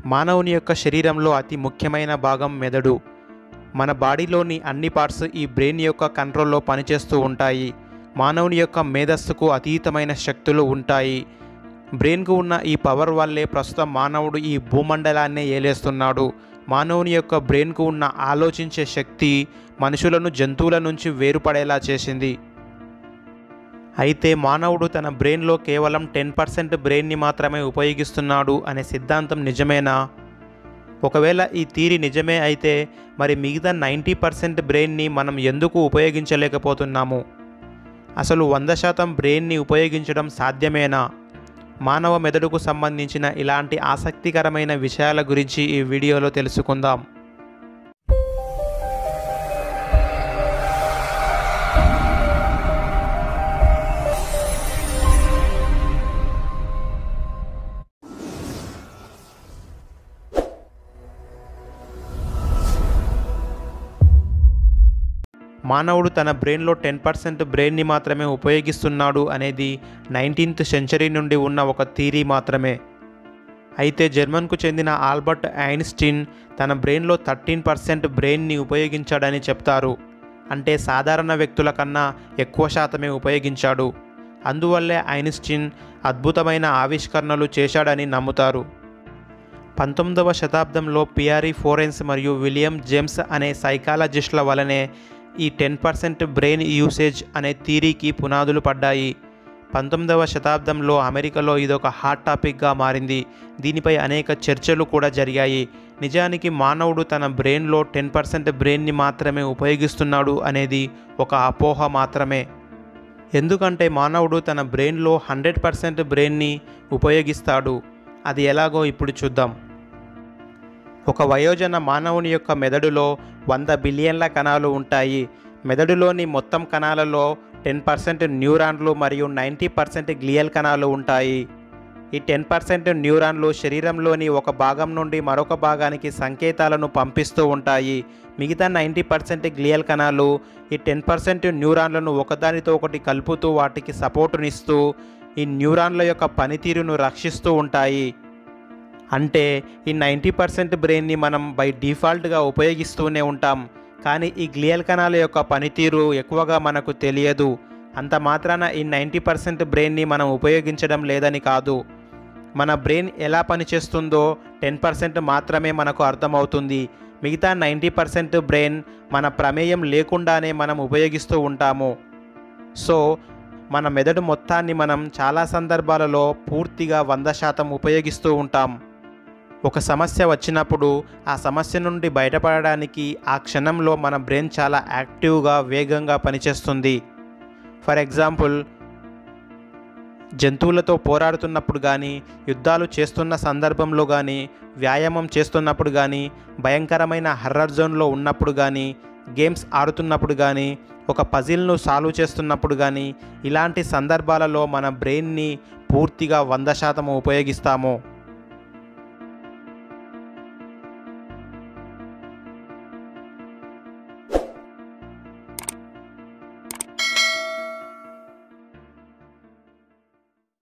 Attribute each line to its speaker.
Speaker 1: మానవుని యొక్క శరీరంలో అతి ముఖ్యమైన భాగం మెదడు మన బాడీలోని అన్ని పార్ట్స్ ఈ బ్రెయిన్ యొక్క కంట్రోల్లో పనిచేస్తూ ఉంటాయి మానవుని యొక్క మేధస్సుకు అతీతమైన శక్తులు ఉంటాయి బ్రెయిన్కు ఉన్న ఈ పవర్ వల్లే ప్రస్తుతం మానవుడు ఈ భూమండలాన్నే ఏలేస్తున్నాడు మానవుని యొక్క బ్రెయిన్కు ఉన్న ఆలోచించే శక్తి మనుషులను జంతువుల నుంచి వేరుపడేలా చేసింది అయితే మానవుడు తన బ్రెయిన్లో కేవలం టెన్ పర్సెంట్ బ్రెయిన్ని మాత్రమే ఉపయోగిస్తున్నాడు అనే సిద్ధాంతం నిజమేనా ఒకవేళ ఈ థీరీ నిజమే అయితే మరి మిగతా నైంటీ పర్సెంట్ బ్రెయిన్ని మనం ఎందుకు ఉపయోగించలేకపోతున్నాము అసలు వంద శాతం బ్రెయిన్ని ఉపయోగించడం సాధ్యమేనా మానవ మెదడుకు సంబంధించిన ఇలాంటి ఆసక్తికరమైన విషయాల గురించి ఈ వీడియోలో తెలుసుకుందాం మానవుడు తన బ్రెయిన్లో టెన్ పర్సెంట్ బ్రెయిన్ని మాత్రమే ఉపయోగిస్తున్నాడు అనేది నైన్టీన్త్ సెంచరీ నుండి ఉన్న ఒక థీరీ మాత్రమే అయితే జర్మన్కు చెందిన ఆల్బర్ట్ ఐన్స్టీన్ తన బ్రెయిన్లో థర్టీన్ పర్సెంట్ బ్రెయిన్ని ఉపయోగించాడని చెప్తారు అంటే సాధారణ వ్యక్తుల కన్నా ఎక్కువ శాతమే ఉపయోగించాడు అందువల్లే ఐన్స్టీన్ అద్భుతమైన ఆవిష్కరణలు చేశాడని నమ్ముతారు పంతొమ్మిదవ శతాబ్దంలో పియారీ ఫోరెన్స్ మరియు విలియం జేమ్స్ అనే సైకాలజిస్టుల వలనే ఈ టెన్ పర్సెంట్ బ్రెయిన్ యూసేజ్ అనే థీరీకి పునాదులు పడ్డాయి పంతొమ్మిదవ శతాబ్దంలో అమెరికాలో ఇదొక హాట్ టాపిక్గా మారింది దీనిపై అనేక చర్చలు కూడా జరిగాయి నిజానికి మానవుడు తన బ్రెయిన్లో టెన్ పర్సెంట్ బ్రెయిన్ని మాత్రమే ఉపయోగిస్తున్నాడు అనేది ఒక అపోహ మాత్రమే ఎందుకంటే మానవుడు తన బ్రెయిన్లో హండ్రెడ్ పర్సెంట్ బ్రెయిన్ని ఉపయోగిస్తాడు అది ఎలాగో ఇప్పుడు చూద్దాం ఒక వయోజన మానవుని యొక్క మెదడులో వంద బిలియన్ల కణాలు ఉంటాయి మెదడులోని మొత్తం కణాలలో టెన్ పర్సెంట్ న్యూరాన్లు మరియు నైంటీ పర్సెంట్ గ్లియల్ కణాలు ఉంటాయి ఈ టెన్ పర్సెంట్ న్యూరాన్లు శరీరంలోని ఒక భాగం నుండి మరొక భాగానికి సంకేతాలను పంపిస్తూ ఉంటాయి మిగతా నైంటీ పర్సెంట్ గ్లియల్ కణాలు ఈ టెన్ పర్సెంట్ న్యూరాన్లను ఒకదానితో ఒకటి కలుపుతూ వాటికి సపోర్టునిస్తూ ఈ న్యూరాన్ల యొక్క పనితీరును రక్షిస్తూ ఉంటాయి అంటే ఈ నైంటీ పర్సెంట్ బ్రెయిన్ని మనం బై డిఫాల్ట్గా ఉపయోగిస్తూనే ఉంటాం కానీ ఈ గ్లియల్ కణాల యొక్క పనితీరు ఎక్కువగా మనకు తెలియదు అంత మాత్రాన ఈ నైంటీ పర్సెంట్ బ్రెయిన్ని మనం ఉపయోగించడం లేదని కాదు మన బ్రెయిన్ ఎలా పనిచేస్తుందో టెన్ పర్సెంట్ మాత్రమే మనకు అర్థమవుతుంది మిగతా నైంటీ పర్సెంట్ బ్రెయిన్ మన ప్రమేయం లేకుండానే మనం ఉపయోగిస్తూ ఉంటాము సో మన మెదడు మొత్తాన్ని మనం చాలా సందర్భాలలో పూర్తిగా వంద శాతం ఉపయోగిస్తూ ఉంటాం ఒక సమస్య వచ్చినప్పుడు ఆ సమస్య నుండి బయటపడడానికి ఆ క్షణంలో మన బ్రెయిన్ చాలా యాక్టివ్గా వేగంగా పనిచేస్తుంది ఫర్ ఎగ్జాంపుల్ జంతువులతో పోరాడుతున్నప్పుడు కానీ యుద్ధాలు చేస్తున్న సందర్భంలో కానీ వ్యాయామం చేస్తున్నప్పుడు కానీ భయంకరమైన హర్రర్ జోన్లో ఉన్నప్పుడు కానీ గేమ్స్ ఆడుతున్నప్పుడు కానీ ఒక పజిల్ను సాల్వ్ చేస్తున్నప్పుడు కానీ ఇలాంటి సందర్భాలలో మన బ్రెయిన్ని పూర్తిగా వంద శాతం ఉపయోగిస్తాము